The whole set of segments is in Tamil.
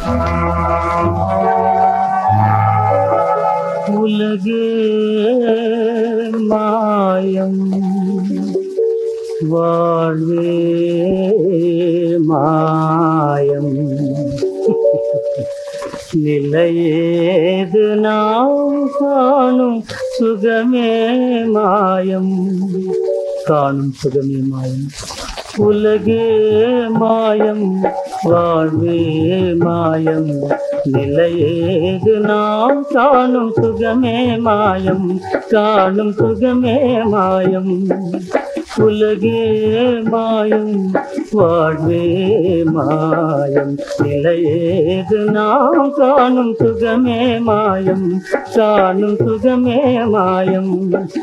உலகே மாயம் வாழ்வே மாயம் நிலையேது நாம் காணும் சுகமே மாயம் காணும் சுகமே மாயம் உலகே மாயம் வாழ்வே மாயம் நிலையேது நாம் காணும் சுகமே மாயம் காணும் சுகமே மாயம் உலகே மாயம் வாழ்வே மாயம் நிலையேது நாம் காணும் சுகமே மாயம் காணும் சுகமே மாயம்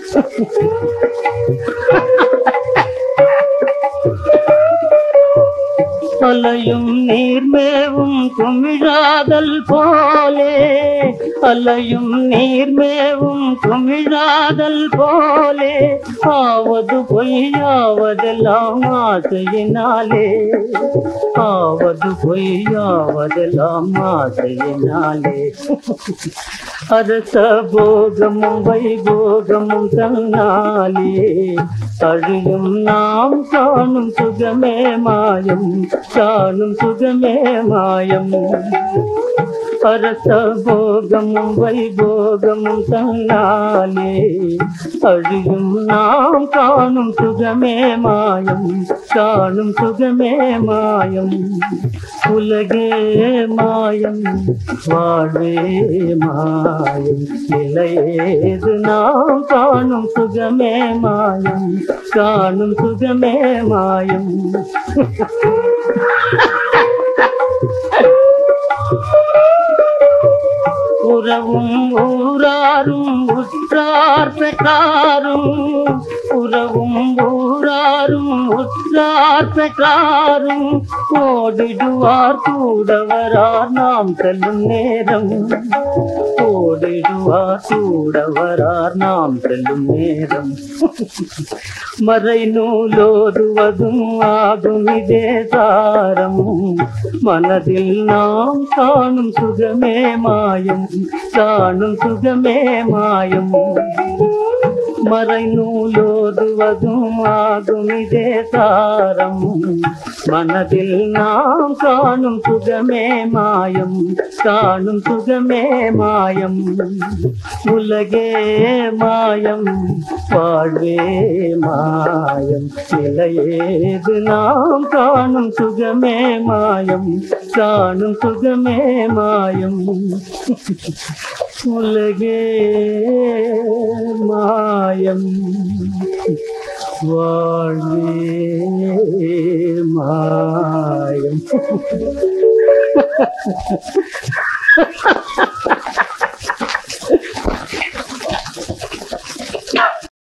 அலையும் நீர்மேவும் குமிழாதல் போலே அலையும் நீர்மேவும் குமிழாதல் போலே ஆவது பொய்யாவதெல்லாம் ஆசையினாலே ஆவது பொய்யாவதெல்லாம் ஆசையினாலே அரச போகமும் வைபோகமும் தன்னாலே அழியும் நாம் காணும் சுகமே மாயம் காணும் சுகமே மாயம் அரச போகமும் வைபோகமும் தன்னாலே அழியும் நாம் காணும் சுகமே மாயம் காணும் சுகமே மாயம் உலகே மாயம் வாழ்வே மாயம் நிலையேது நாம் காணும் சுகமே மாயம் காணும் சுகமே மாயம் உறவும் ஊராரும் உற்றார் பெற்றாரும் உறவும் ஊராரும் உற்றார் பெற்றாரும் ஓடிடுவார் கூடவரார் நாம் செல்லும் நேரம் ஓடிடுவார் கூடவரார் நாம் செல்லும் நேரம் மறை நூலோதுவதும் ஆகும் இதே சாரம் மனதில் நாம் காணும் சுகமே மாயம் காணும் சுகமே மாயம் மறை நூலோதுவதும் ஆகும் இதே சாரம் மனதில் நாம் காணும் சுகமே மாயம் காணும் சுகமே மாயம் உலகே மாயம் வாழ்வே மாயம் நிலையேது நாம் காணும் சுகமே மாயம் காணும் சுகமே மாயம் உலகே மாயம் வாழ்வே மாயம்